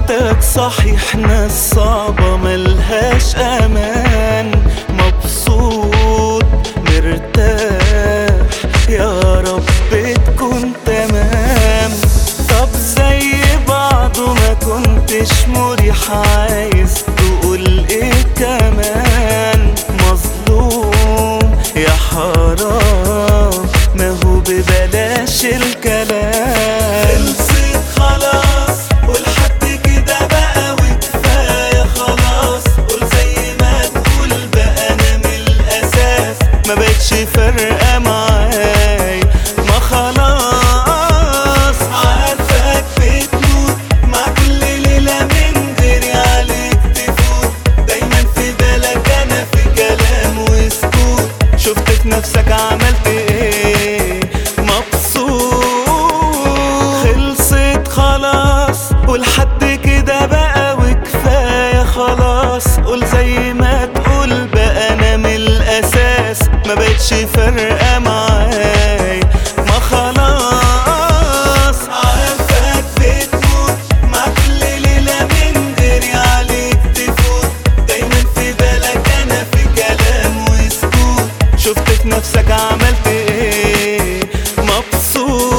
لقيتك صحيح ناس صعبة ملهاش أمان مبسوط مرتاح يا رب تكون تمام طب زي بعضه ما كنتش مريح عايز تقول ايه كمان مظلوم يا حرام ما هو ببلاش الكلام خلصت خلاص ولحد كده بقى وكفاية خلاص قول زي ما تقول بقى انا من الاساس ما بقتش فارقة معاي ما خلاص عارفك بتموت مع كل ليلة من غيري عليك تفوت دايما في بالك انا في كلام وسكوت شفت في نفسك عملت ايه مبسوط خلصت خلاص ولحد كده بقى وكفاية خلاص قول زي ما تقول بقى انا من الاساس ما بقتش فارقة معاي ما خلاص عارفك بتموت مع كل ليلة من غيري عليك تفوت دايما في بالك انا في كلام وسكوت شفت في نفسك عملت ايه مبسوط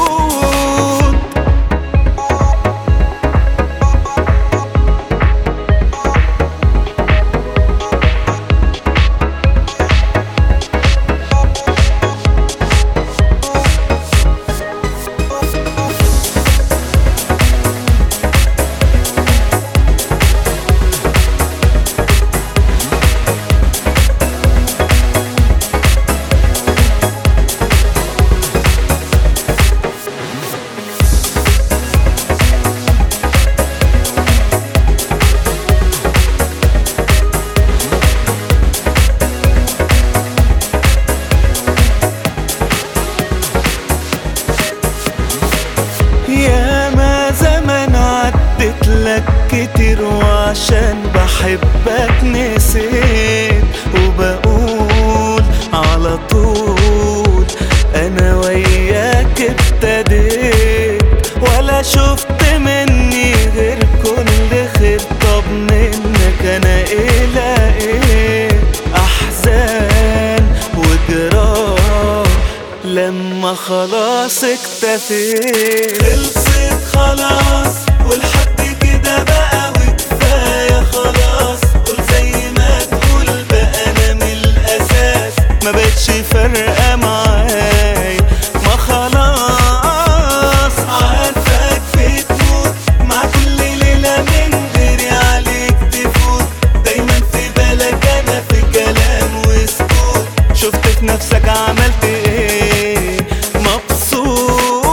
يا ما زمان عدت لك كتير وعشان بحبك نسيت وبقول على طول انا وياك ابتديت ولا شفت مني غير كل خير طب منك انا ايه لقيت احزان وجراح لما خلاص اكتفيت خلصت خلاص ولحد كده بقى وكفاية خلاص قول زي ما تقول بقى انا من الاساس ما بقتش فارقة معاي ما خلاص عارفك بتموت مع كل ليلة من غيري عليك تفوت دايما في بالك انا في كلام وسكوت شفت في نفسك عملت ايه مبسوط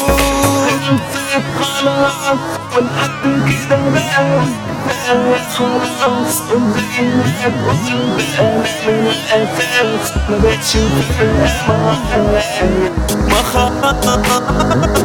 خلاص ولحد كده بقى خلاص زي ما تقول بقى من الاساس ما بقتش فارقة معايا ما خلاص